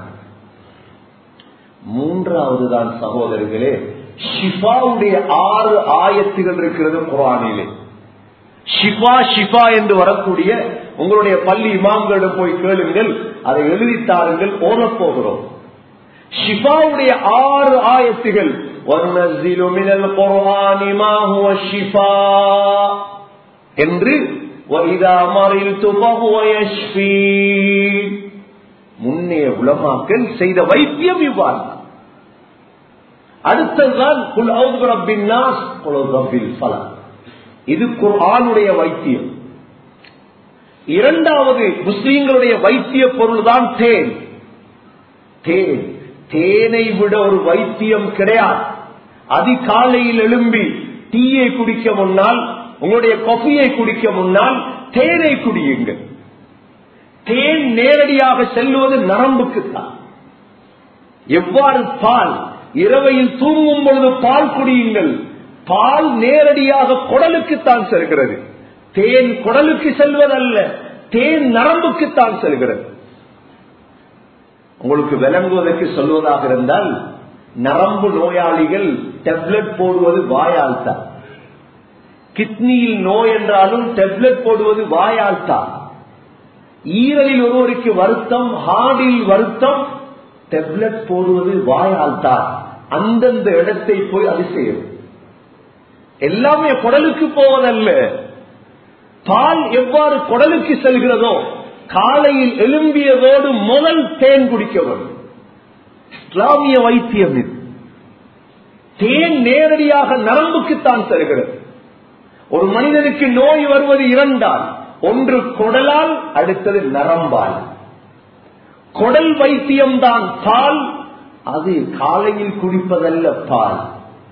மூன்றாவது தான் சகோதரர்களே ஷிஃபாவுடைய ஆறு ஆயத்துகள் இருக்கிறது குரானிலே ஷிஃபா ஷிஃபா என்று வரக்கூடிய உங்களுடைய பள்ளி இமாம்களிடம் போய் கேளுங்கள் அதை எழுதித்தாருங்கள் ஓதப் போகிறோம் ஷிஃபாவுடைய ஆறு ஆயத்துகள் وَنُنَزِّلُ مِنَ الْقُرْآنِ مَا هُوَ شِفَاءٌ என்று وَإِذَا مَرِضْتُ فَهُوَ يَشْفِينِ முன்னே உலமாக்கள் செய்த வைத்தியம் இவ்வாறு அடுத்ததுதான் குல் அவுது ரப்பின் நாஸ் குல் ரப்பில் ஃபலக் இது குர்ஆனுடைய வைத்தியம் இரண்டாவது முஸ்லீம்களுடைய வைத்திய பொருள் தான் தேன் தேன் தேனை விட ஒரு வைத்தியம் கிடையாது அதிகாலையில் எழும்பி டீயை குடிக்க முன்னால் உங்களுடைய கொஃபியை குடிக்க முன்னால் தேனை குடியுங்கள் தேன் நேரடியாக செல்வது நரம்புக்குத்தான் எவ்வாறு பால் இரவையில் தூங்கும் பொழுது பால் குடியுங்கள் பால் நேரடியாக குடலுக்குத்தான் செல்கிறது தேன் குடலுக்கு செல்வதல்ல தேன் நரம்புக்குத்தான் செல்கிறது உங்களுக்கு விளங்குவதற்கு சொல்வதாக இருந்தால் நரம்பு நோயாளிகள் டெப்லெட் போடுவது வாயால் தான் கிட்னியில் நோய் என்றாலும் டெப்லெட் போடுவது வாயால் தான் ஈரலில் ஒருவருக்கு வருத்தம் ஹார்டில் வருத்தம் டெப்லெட் போடுவது வாயால் தான் அந்தந்த இடத்தை போய் அது செய்யும் எல்லாமே குடலுக்கு போவதல்ல பால் எவ்வாறு குடலுக்கு செல்கிறதோ காலையில் எழும்பியதோடு முதல் தேன் குடிக்க வேண்டும் இஸ்லாமிய வைத்தியம் இது தேன் நேரடியாக நரம்புக்குத்தான் செல்கிறது ஒரு மனிதனுக்கு நோய் வருவது இரண்டால் ஒன்று குடலால் அடுத்தது நரம்பால் குடல் வைத்தியம்தான் பால் அது காலையில் குடிப்பதல்ல பால்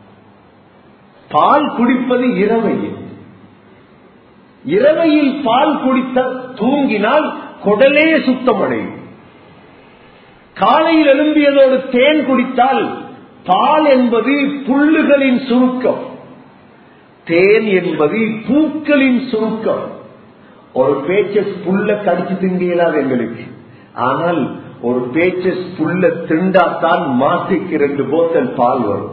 பால் குடிப்பது இரவையில் இரவையில் பால் குடித்த தூங்கினால் குடலே சுத்தமடையும் காலையில் எழும்பியதோடு தேன் குடித்தால் பால் என்பது புல்லுகளின் சுருக்கம் தேன் என்பது பூக்களின் சுருக்கம் ஒரு பேச்சஸ் புல்ல கடிச்சு திங்க இயலாது எங்களுக்கு ஆனால் ஒரு பேச்சஸ் புல்ல திண்டாத்தான் மாட்டுக்கு ரெண்டு போத்தல் பால் வரும்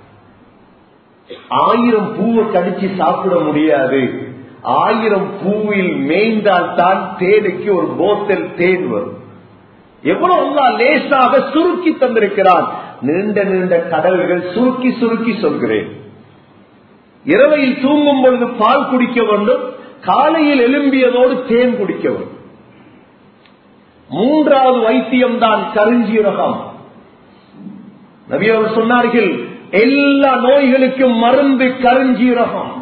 ஆயிரம் பூவை கடிச்சு சாப்பிட முடியாது ஆயிரம் பூவில் மேய்ந்தால் தான் தேனுக்கு ஒரு போத்தல் தேன் வரும் எவ்வளவு அல்லா லேசாக சுருக்கி தந்திருக்கிறான் நீண்ட நீண்ட கடல்கள் சுருக்கி சுருக்கி சொல்கிறேன் இரவையில் தூங்கும் பொழுது பால் குடிக்க வேண்டும் காலையில் எழும்பியதோடு தேன் குடிக்க வேண்டும் மூன்றாவது வைத்தியம் தான் கருஞ்சீரகம் நபியவர் சொன்னார்கள் எல்லா நோய்களுக்கும் மருந்து கருஞ்சீரகம்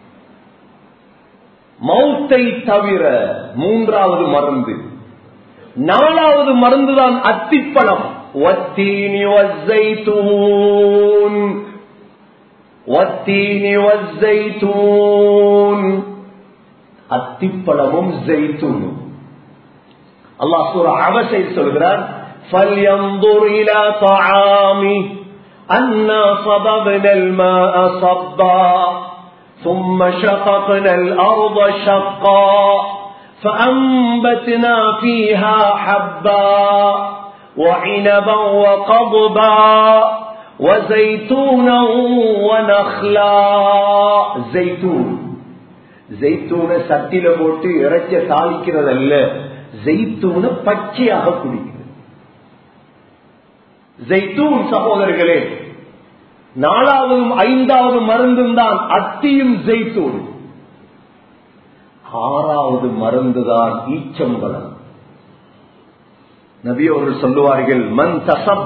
மௌத்தை தவிர மூன்றாவது மருந்து நாலாவது மருந்துதான் அத்திப்பழம் வத்தீனி வஸ்ஸைத்தூன் வத்தீனி வஸ்ஸைத்தூன் அத்திப்பழமும் ஜெய்தூனும் அல்லாஹ் சூர அவசை சொல்கிறார் فلينظر إلى طعامه أنا صببنا الماء صبا ثم شققنا الأرض شقا فأنبتنا فيها حبا وعنبا وقضبا وزيتونا ونخلا زيتون ஜெய்த்தூன சட்டில போட்டு இறைச்ச தாளிக்கிறது அல்ல ஜெய்த்தூன பச்சையாக குடிக்கிறது ஜெய்தூன் சகோதரர்களே நாலாவதும் ஐந்தாவது மருந்தும் தான் அத்தியும் ஜெய்தூன் ஆறாவது மருந்துதான் ஈச்சம்பலம் நபி அவர்கள் சொல்லுவார்கள் மன்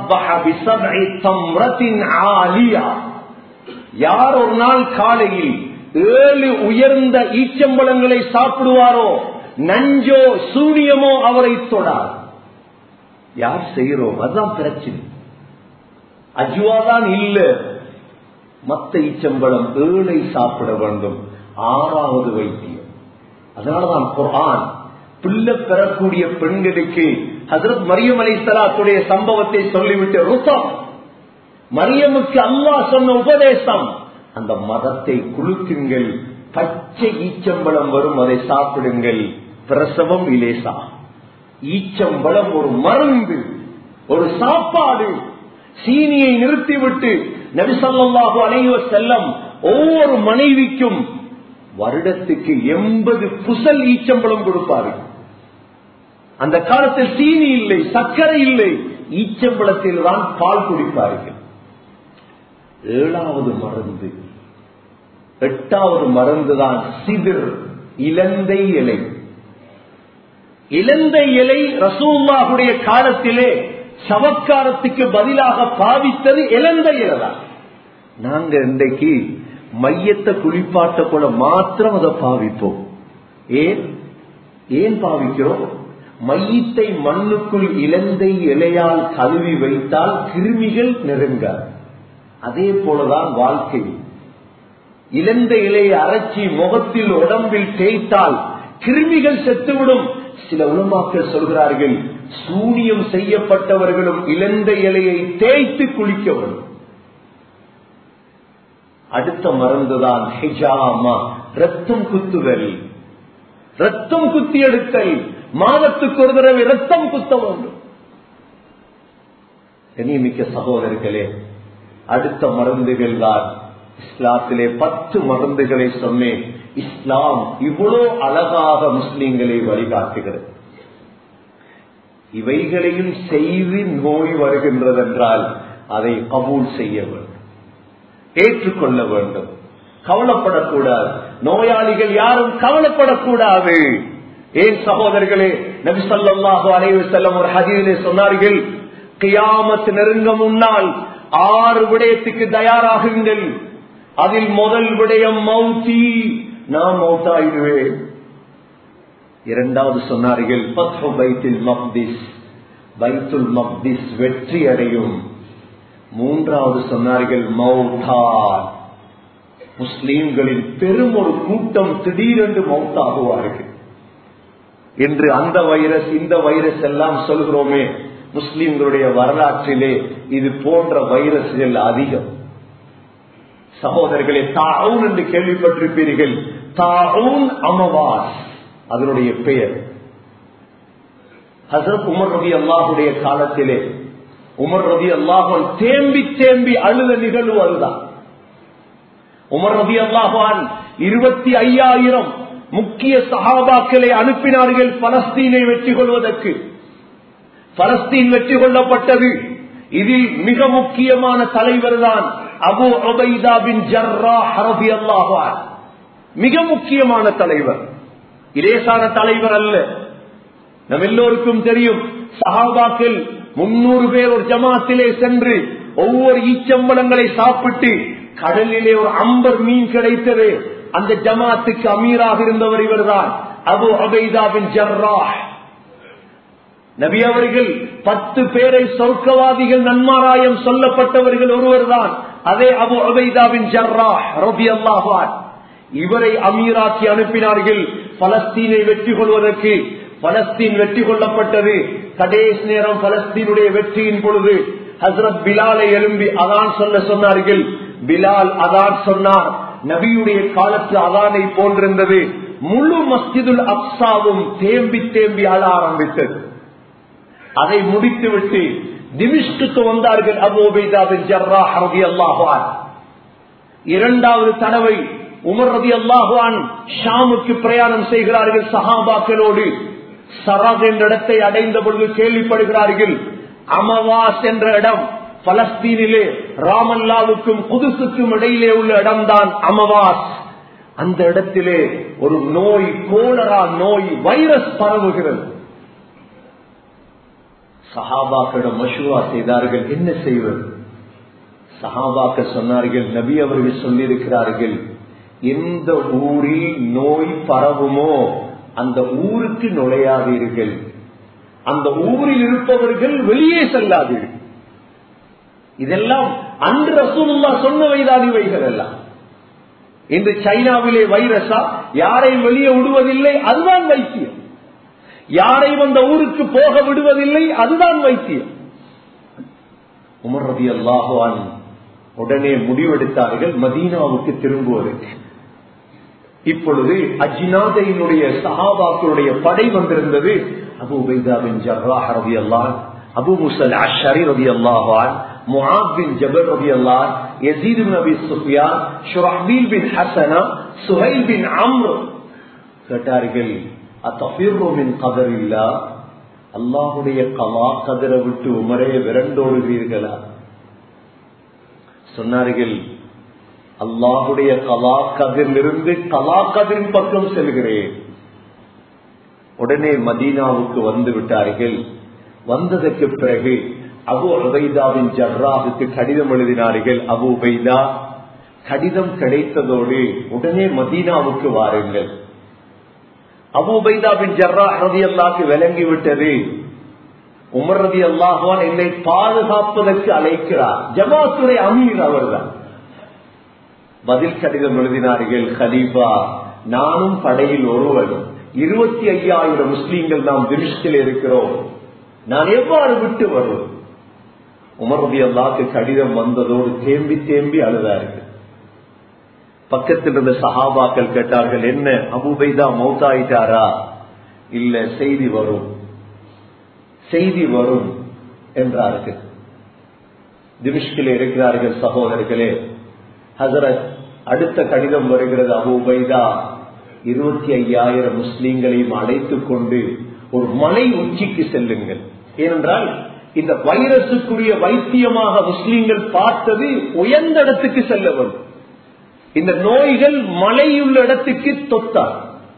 ஆலியா யார் ஒரு நாள் காலையில் ஏழு உயர்ந்த ஈச்சம்பளங்களை சாப்பிடுவாரோ நஞ்சோ சூனியமோ அவரை தொடார் யார் செய்கிறோம் அதுதான் பிரச்சனை அஜுவாதான் இல்ல மத்த ஈச்சம்பளம் ஏழை சாப்பிட வேண்டும் ஆறாவது வைத்தியம் அதனாலதான் குர்ஆன் பிள்ளை பெறக்கூடிய பெண்களுக்கு ஹசரத் மரியம் அலி சலாத்துடைய சம்பவத்தை சொல்லிவிட்டு ருசம் மரியமுக்கு அல்லாஹ் சொன்ன உபதேசம் அந்த மதத்தை குலுக்குங்கள் பச்சை ஈச்சம்பளம் வரும் அதை சாப்பிடுங்கள் பிரசவம் இலேசா ஈச்சம்பளம் ஒரு மருந்து ஒரு சாப்பாடு சீனியை நிறுத்திவிட்டு நபிசல்லாஹு அலைவ செல்லம் ஒவ்வொரு மனைவிக்கும் வருடத்துக்கு எண்பது புசல் ஈச்சம்பளம் கொடுப்பார்கள் அந்த காலத்தில் சீனி இல்லை சர்க்கரை இல்லை ஈச்சம்பளத்தில் தான் பால் குடிப்பார்கள் ஏழாவது மருந்து எட்டாவது மருந்து தான் சிதிர் இலந்தை இலை இலந்தை இலை ரசூல்லாவுடைய காலத்திலே சவக்காரத்துக்கு பதிலாக பாவித்தது இலந்தை இலை தான் நாங்க இன்றைக்கு மையத்தை குளிப்பாட்ட கூட மாத்திரம் அதை பாவிப்போம் ஏன் ஏன் பாவிக்கிறோம் மையத்தை மண்ணுக்குள் இலந்தை இலையால் கழுவி வைத்தால் கிருமிகள் நெருங்காது அதே போலதான் வாழ்க்கை இழந்த இலையை அரைச்சி முகத்தில் உடம்பில் தேய்த்தால் கிருமிகள் செத்துவிடும் சில உணமாக்கள் சொல்கிறார்கள் சூனியம் செய்யப்பட்டவர்களும் இழந்த இலையை தேய்த்து குளிக்க வரும் அடுத்த மருந்துதான் ஹிஜாமா ரத்தம் குத்துதல் ரத்தம் குத்தி எடுத்தல் மாதத்துக்கு ஒரு தடவை ரத்தம் குத்த வேண்டும் கண்ணியமிக்க சகோதரர்களே அடுத்த மருந்துகள் தான் இஸ்லாத்திலே பத்து மருந்துகளை சொன்னேன் இஸ்லாம் இவ்வளோ அழகாக முஸ்லிம்களை வழிகாட்டுகிறது இவைகளையும் செய்து நோய் வருகின்றதென்றால் அதை கபூல் செய்ய வேண்டும் ஏற்றுக்கொள்ள வேண்டும் கவலைப்படக்கூடாது நோயாளிகள் யாரும் கவலைப்படக்கூடாது ஏன் சகோதரர்களே நபி சொல்லாஹு அலைவு செல்லம் ஒரு ஹதீரிலே சொன்னார்கள் கியாமத்து நெருங்க முன்னால் ஆறு விடயத்துக்கு தயாராகுங்கள் அதில் முதல் விடயம் மௌத்தி நான் மௌத்தாயிடுவேன் இரண்டாவது சொன்னார்கள் பைத்தில் மக்திஸ் பைத்துல் மக்திஸ் வெற்றி அடையும் மூன்றாவது சொன்னார்கள் மௌதான் முஸ்லீம்களின் பெரும் ஒரு கூட்டம் திடீரென்று மௌத்தாகுவார்கள் என்று அந்த வைரஸ் இந்த வைரஸ் எல்லாம் சொல்கிறோமே முஸ்லிம்களுடைய வரலாற்றிலே இது போன்ற வைரஸ்கள் அதிகம் சகோதரர்களே தாவுன் என்று கேள்விப்பட்டிருப்பீர்கள் தாவுன் அமவாஸ் அதனுடைய பெயர் ஹசரத் உமர் ரவி அல்லாஹுடைய காலத்திலே உமர் ரவி அல்லாஹன் தேம்பி தேம்பி அழுத நிகழ்வு அதுதான் உமர் ரவி அல்லாஹான் இருபத்தி ஐயாயிரம் முக்கிய சகாபாக்களை அனுப்பினார்கள் பலஸ்தீனை வெற்றி கொள்வதற்கு பலஸ்தீன் வெற்றி கொள்ளப்பட்டது இதில் மிக முக்கியமான தலைவர் தான் அபு அபைதா பின் ஜர்ரா ஹரபி அல்லாஹான் மிக முக்கியமான தலைவர் இலேசான தலைவர் அல்ல நம் எல்லோருக்கும் தெரியும் சஹாபாக்கள் முன்னூறு பேர் ஒரு ஜமாத்திலே சென்று ஒவ்வொரு ஈச்சம்பளங்களை சாப்பிட்டு கடலிலே ஒரு அம்பர் மீன் கிடைத்தது அந்த ஜமாத்துக்கு அமீராக இருந்தவர் இவர்தான் அபு அபைதாபின் ஜர்ரா நபி அவர்கள் பத்து பேரை சொர்க்கவாதிகள் நன்மாராயம் சொல்லப்பட்டவர்கள் ஒருவர் தான் அதே அபு அபைதாபின் ஜர்ரா ரபி அல்லாஹான் இவரை அமீராக்கி அனுப்பினார்கள் பலஸ்தீனை வெற்றி கொள்வதற்கு பலஸ்தீன் வெற்றி கொள்ளப்பட்டது கடைசி நேரம் பலஸ்தீனுடைய வெற்றியின் பொழுது ஹசரத் பிலாலை எழும்பி அதான் சொல்ல சொன்னார்கள் பிலால் அதான் சொன்னார் நபியுடைய காலத்து அதானை போன்றிருந்தது முழு மஸ்ஜிதுல் அப்சாவும் தேம்பி தேம்பி அழ ஆரம்பித்தது அதை முடித்துவிட்டு திமிஷ்டுக்கு வந்தார்கள் அபோபைதாவின் ஜர்ரா ரவி அல்லாஹான் இரண்டாவது தடவை உமர் ரதி அல்லாஹான் ஷாமுக்கு பிரயாணம் செய்கிறார்கள் சஹாபாக்களோடு சராக் என்ற இடத்தை அடைந்த பொழுது கேள்விப்படுகிறார்கள் அமவாஸ் என்ற இடம் பலஸ்தீனிலே ராமல்லாவுக்கும் புதுசுக்கும் இடையிலே உள்ள இடம்தான் அமவாஸ் அந்த இடத்திலே ஒரு நோய் கோலரா நோய் வைரஸ் பரவுகிறது சஹாபாக்களிடம் மஷூரா செய்தார்கள் என்ன செய்வது சஹாபாக்க சொன்னார்கள் நபி அவர்கள் சொல்லியிருக்கிறார்கள் எந்த ஊரில் நோய் பரவுமோ அந்த ஊருக்கு நுழையாதீர்கள் அந்த ஊரில் இருப்பவர்கள் வெளியே செல்லாதீர்கள் இதெல்லாம் அன்று ரசூலுல்லா சொன்னவைதான் இவைகள் எல்லாம் இன்று சைனாவிலே வைரஸா யாரையும் வெளியே விடுவதில்லை அதுதான் வைத்தியம் யாரையும் அந்த ஊருக்கு போக விடுவதில்லை அதுதான் வைத்தியம் உமர் ரபி அல்லாஹான் உடனே முடிவெடுத்தார்கள் மதீனாவுக்கு திரும்புவதற்கு இப்பொழுது அஜினாதையினுடைய சஹாபாக்களுடைய படை வந்திருந்தது அபு உபைதாபின் ஜர்ராஹ் ரவி அல்லான் அபு முசல் அஷரி ரவி அல்லாஹான் முஹாத் பின் ஜபர் ரவி அல்லான் யசீது நபி சுஃபியான் ஷுரஹ்பீல் பின் ஹசனா சுஹைல் பின் அம்ர் கேட்டார்கள் அத்தபிர்மின் கதர் இல்லா அல்லாஹுடைய கலா கதிரை விட்டு உமரே விரண்டோடுகிறீர்களா சொன்னார்கள் அல்லாஹுடைய கலா கதிரிலிருந்து கலா கதிரின் பக்கம் செல்கிறேன் உடனே மதீனாவுக்கு வந்து விட்டார்கள் வந்ததற்கு பிறகு அபு உபைதாவின் ஜர்ராவுக்கு கடிதம் எழுதினார்கள் அபு உபைதா கடிதம் கிடைத்ததோடு உடனே மதீனாவுக்கு வாருங்கள் அபு உபைதாவின் ஜர்ரா ரதி அல்லாக்கு விளங்கி விட்டது உமர் ரதி அல்லாஹான் என்னை பாதுகாப்பதற்கு அழைக்கிறார் ஜமாத்துறை அமீர் அவர்தான் பதில் கடிதம் எழுதினார்கள் ஹலீஃபா நானும் படையில் ஒருவன் இருபத்தி ஐயாயிரம் முஸ்லீம்கள் நாம் திருஷ்டில் இருக்கிறோம் நான் எவ்வாறு விட்டு வருவது உமர் ரதி அல்லாக்கு கடிதம் வந்ததோடு தேம்பி தேம்பி அழுதார்கள் பக்கத்தில் இருந்த சஹாபாக்கள் கேட்டார்கள் என்ன அபுபைதா மௌத்தாயிட்டாரா இல்ல செய்தி வரும் செய்தி வரும் என்றார்கள் திமிஷ்கில் இருக்கிறார்கள் சகோதரர்களே ஹசரத் அடுத்த கடிதம் வருகிறது அபுபைதா இருபத்தி ஐயாயிரம் முஸ்லீம்களையும் அழைத்துக் கொண்டு ஒரு மலை உச்சிக்கு செல்லுங்கள் ஏனென்றால் இந்த வைரசுக்குரிய வைத்தியமாக முஸ்லீம்கள் பார்த்தது உயர்ந்த இடத்துக்கு செல்ல வேண்டும் இந்த நோய்கள் மலையுள்ள இடத்துக்கு தொத்தார்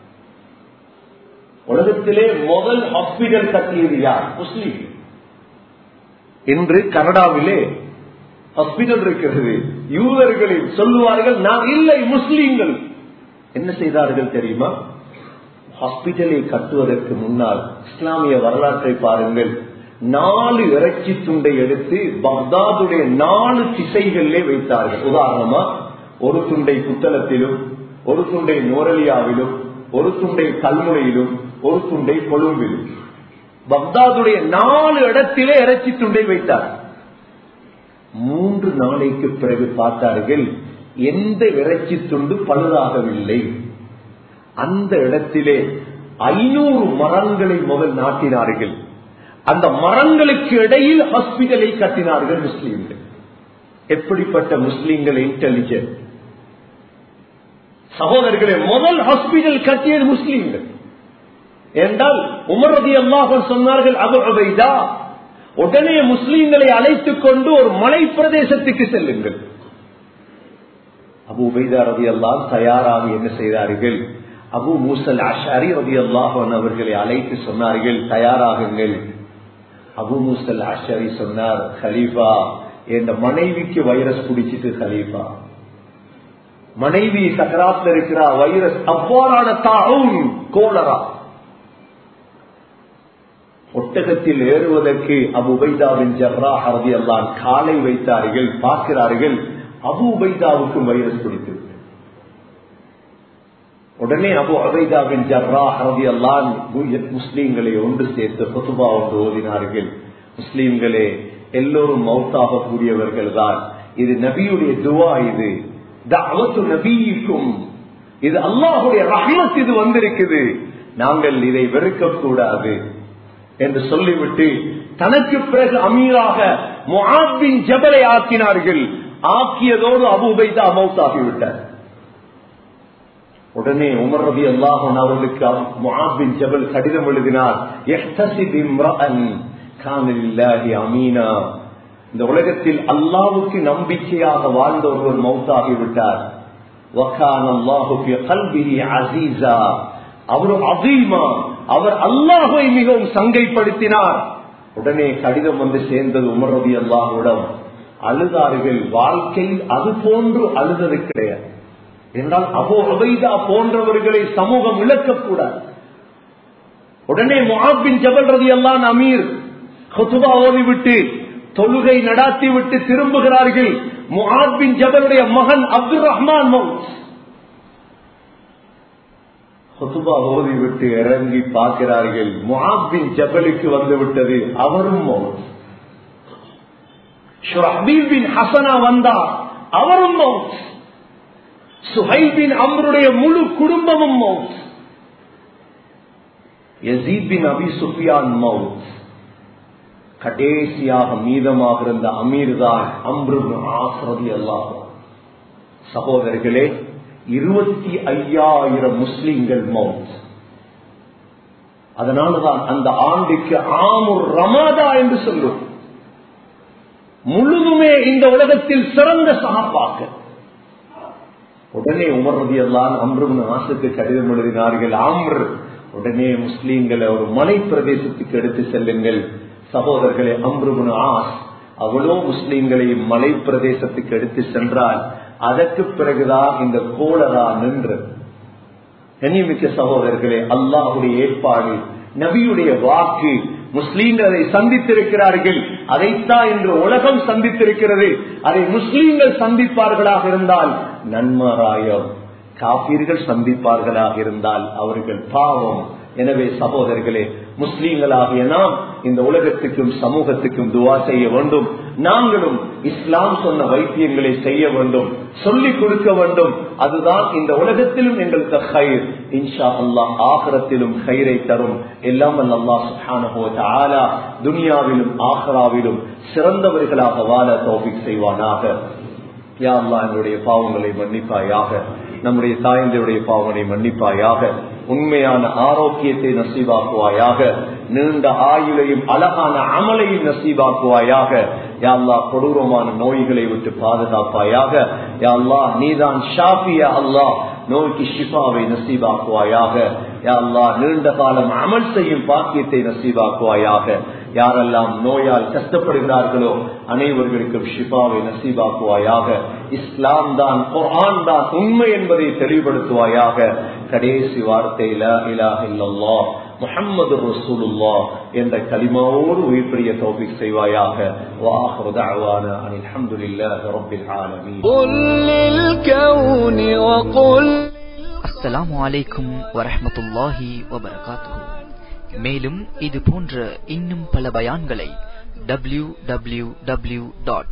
உலகத்திலே முதல் ஹாஸ்பிட்டல் கட்டியது யார் முஸ்லீம் இன்று கனடாவிலே ஹாஸ்பிட்டல் இருக்கிறது யூதர்களில் சொல்லுவார்கள் நான் இல்லை முஸ்லீம்கள் என்ன செய்தார்கள் தெரியுமா ஹாஸ்பிட்டலை கட்டுவதற்கு முன்னால் இஸ்லாமிய வரலாற்றை பாருங்கள் நாலு இறைச்சி துண்டை எடுத்து பக்தாதுடைய நாலு திசைகளிலே வைத்தார்கள் உதாரணமா ஒரு துண்டை புத்தளத்திலும் ஒரு துண்டை நோரலியாவிலும் ஒரு துண்டை கல்முனையிலும் ஒரு துண்டை கொழும்பிலும் பக்தாதுடைய நாலு இடத்திலே இறைச்சி துண்டை வைத்தார் மூன்று நாளைக்கு பிறகு பார்த்தார்கள் எந்த இறைச்சி துண்டு பழுதாகவில்லை அந்த இடத்திலே ஐநூறு மரங்களை முதல் நாட்டினார்கள் அந்த மரங்களுக்கு இடையில் ஹாஸ்பிட்டலை கட்டினார்கள் முஸ்லீம்கள் எப்படிப்பட்ட முஸ்லீம்கள் இன்டெலிஜென்ட் சகோதரர்களே முதல் ஹாஸ்பிட்டல் கட்டியது முஸ்லீம்கள் என்றால் உமரதி அல்லாஹ் சொன்னார்கள் அபு அபைதா உடனே முஸ்லீம்களை அழைத்துக் கொண்டு ஒரு மலை பிரதேசத்துக்கு செல்லுங்கள் அபு உபைதா ரதி அல்லாஹ் தயாராக என்ன செய்தார்கள் அபு மூசல் அஷாரி ரதி அல்லாஹன் அவர்களை அழைத்து சொன்னார்கள் தயாராகுங்கள் அபு மூசல் அஷாரி சொன்னார் ஹலீஃபா என் மனைவிக்கு வைரஸ் பிடிச்சிட்டு ஹலீஃபா மனைவி சக்கராத்தில் இருக்கிற வைரஸ் அவ்வாறான தாவும் கோலரா ஒட்டகத்தில் ஏறுவதற்கு அபு உபைதாவின் ஜர்ரா ஹரதி அல்லான் காலை வைத்தார்கள் பார்க்கிறார்கள் அபு உபைதாவுக்கும் வைரஸ் பிடித்து உடனே அபு அபைதாவின் ஜர்ரா ஹரதி அல்லான் முஸ்லீம்களை ஒன்று சேர்த்து பொதுபா ஒன்று ஓதினார்கள் முஸ்லீம்களே எல்லோரும் மௌத்தாக கூடியவர்கள் தான் இது நபியுடைய துவா இது தாவத்து நபிக்கும் இது அல்லாஹுடைய ரஹமத் இது வந்திருக்குது நாங்கள் இதை வெறுக்க கூடாது என்று சொல்லிவிட்டு தனக்கு பிறகு அமீராக முஹாபின் ஜபலை ஆக்கினார்கள் ஆக்கியதோடு அபுபைதா மௌத்தாகிவிட்டார் உடனே உமர் ரபி அல்லாஹன் அவர்களுக்கு முஹாபின் ஜபல் கடிதம் எழுதினார் அமீனா இந்த உலகத்தில் அல்லாவுக்கு நம்பிக்கையாக வாழ்ந்த ஒருவர் மௌத்தாகிவிட்டார் அவர் அதீமா அவர் அல்லாஹை மிகவும் சங்கைப்படுத்தினார் உடனே கடிதம் வந்து சேர்ந்தது உமர் ரபி அல்லாஹுடன் அழுதார்கள் வாழ்க்கையில் அது போன்று அழுதது கிடையாது என்றால் அபோ அபைதா போன்றவர்களை சமூகம் இழக்கக்கூடாது உடனே முஹாபின் ஜபல் ரதி அல்லான் அமீர் ஹுதுபா ஓதிவிட்டு தொழுகை நடாத்தி விட்டு திரும்புகிறார்கள் முஹாபின் ஜபலுடைய மகன் அப்துல் ரஹ்மான் மவுத் ஹுதுபா ஓதி விட்டு இறங்கி பார்க்கிறார்கள் முஹாபின் ஜபலுக்கு வந்து விட்டது அவரும் மவுத் ஷுஹபீபின் ஹசனா வந்தார் அவரும் மவுத் சுஹைபின் அம்ருடைய முழு குடும்பமும் மவுத் யசீபின் அபி சுஃபியான் மவுத் கடைசியாக மீதமாக இருந்த அமீர் தான் அம்ரு ஆசிரதி அல்லாஹ் சகோதரர்களே இருபத்தி ஐயாயிரம் முஸ்லிம்கள் மவுத் அதனாலதான் அந்த ஆண்டுக்கு ஆமுர் ரமாதா என்று சொல்லும் முழுதுமே இந்த உலகத்தில் சிறந்த சகாப்பாக்கள் உடனே உமர்றது எல்லாம் அம்ருவின் ஆசுக்கு கடிதம் எழுதினார்கள் ஆம்ர் உடனே முஸ்லீம்களை ஒரு மலை பிரதேசத்துக்கு எடுத்து செல்லுங்கள் சகோதரர்களே அம்ருபின் ஆஸ் அவ்வளோ முஸ்லீம்களை மலை பிரதேசத்துக்கு எடுத்து சென்றால் அதற்கு பிறகுதான் இந்த கோளரா நின்று கண்ணியமிக்க சகோதரர்களே அல்லாஹுடைய ஏற்பாடு நபியுடைய வாக்கு முஸ்லீம்கள் அதை சந்தித்திருக்கிறார்கள் அதைத்தான் இன்று உலகம் சந்தித்திருக்கிறது அதை முஸ்லீம்கள் சந்திப்பார்களாக இருந்தால் நன்மராயம் காப்பீர்கள் சந்திப்பார்களாக இருந்தால் அவர்கள் பாவம் எனவே சகோதரர்களே முஸ்லீம்களாகிய நாம் இந்த உலகத்துக்கும் சமூகத்துக்கும் துவா செய்ய வேண்டும் நாங்களும் இஸ்லாம் சொன்ன வைத்தியங்களை செய்ய வேண்டும் சொல்லிக் கொடுக்க வேண்டும் அதுதான் இந்த உலகத்திலும் எங்களுக்கு ஹைர் இன்ஷா அல்லாஹ் ஆகரத்திலும் ஹைரை தரும் எல்லாம் அல்லாஹ் சுஹானஹோ ஆலா துனியாவிலும் ஆஹராவிலும் சிறந்தவர்களாக வாழ தௌபிக் செய்வானாக யா அல்லாஹ் எங்களுடைய பாவங்களை மன்னிப்பாயாக நம்முடைய தாய்ந்தருடைய பாவனை மன்னிப்பாயாக உண்மையான ஆரோக்கியத்தை நசீவாக்குவாயாக நீண்ட ஆயுளையும் அழகான அமலையும் நசீவாக்குவாயாக யாழ்லா கொடூரமான நோய்களை விட்டு பாதுகாப்பாயாக யாழ்லா நீதான் ஷாஃபியா அல்லாஹ் நோய்க்கு ஷிஃபாவை நசீவாக்குவாயாக யாழ்லா நீண்ட காலம் அமல் செய்யும் பாக்கியத்தை நசீவாக்குவாயாக யாரெல்லாம் நோயால் கஷ்டப்படுகிறார்களோ அனைவர்களுக்கும் ஷிஃபாவை நசீவாக்குவாயாக இஸ்லாம் தான் குர்ஆன் தான் உண்மை என்பதை தெளிவுபடுத்துவாயாக கடைசி வார்த்தையில இலாஹ் இல்லல்லா முஹம்மது ரசூலுல்லா என்ற கலிமாவோடு உயிர்ப்பிரிய தௌபிக் செய்வாயாக واخر دعوانا ان الحمد لله رب العالمين قل للكون وقل அஸ்ஸலாமு அலைக்கும் வரஹ்மத்துல்லாஹி வபரகாத்துஹு மேலும் இது போன்ற இன்னும் பல பயான்களை டபிள்யூ டபிள்யூ டபிள்யூ டாட்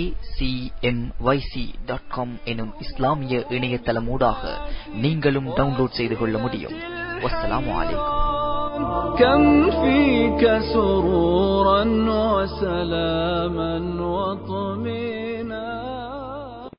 எனும் இஸ்லாமிய இணையதளமூடாக நீங்களும் டவுன்லோட் செய்து கொள்ள முடியும் வஸ்ஸலாமு அலைக்கும் كم فيك سرورا وسلاما وطمئنا